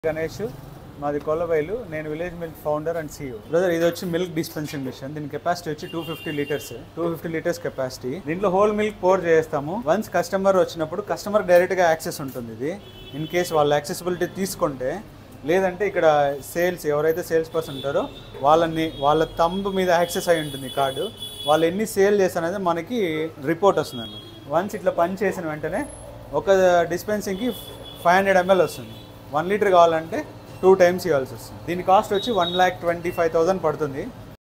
గణేష్ మాది కొల్లబైలు నేను village milk founder and CEO brother ఇది వచ్చి మిల్క్ డిస్పెన్సింగ్ మిషన్ దీని కెపాసిటీ వచ్చి two fifty litres two fifty litres capacity దీంట్లో హోల్ మిల్క్ పోర్ చేస్తాము వన్స్ కస్టమర్ వచ్చినప్పుడు కస్టమర్ డైరెక్ట్ గా యాక్సెస్ ఉంటుంది ఇది ఇన్ కేస్ వాళ్ళ యాక్సెసిబిలిటీ తీసుకుంటే లేదంటే ఇక్కడ సేల్స్ ఎవరైతే సేల్స్ పర్సన్ ఉంటారో వాళ్ళని వాళ్ళ తంబ్ మీద యాక్సెస్ అయి ఉంటుంది కార్డు వాళ్ళు ఎన్ని సేల్ చేస్తారనేది మనకి రిపోర్ట్ వస్తుందండి వన్స్ ఇట్లా పని చేసిన వెంటనే ఒక డిస్పెన్సింగ్కి ఫైవ్ హండ్రెడ్ ఎంఎల్ వస్తుంది వన్ లీటర్ కావాలంటే టూ టైమ్స్ ఇవ్వాల్సి వస్తుంది దీని కాస్ట్ వచ్చి one lakh twenty five thousand పడుతుంది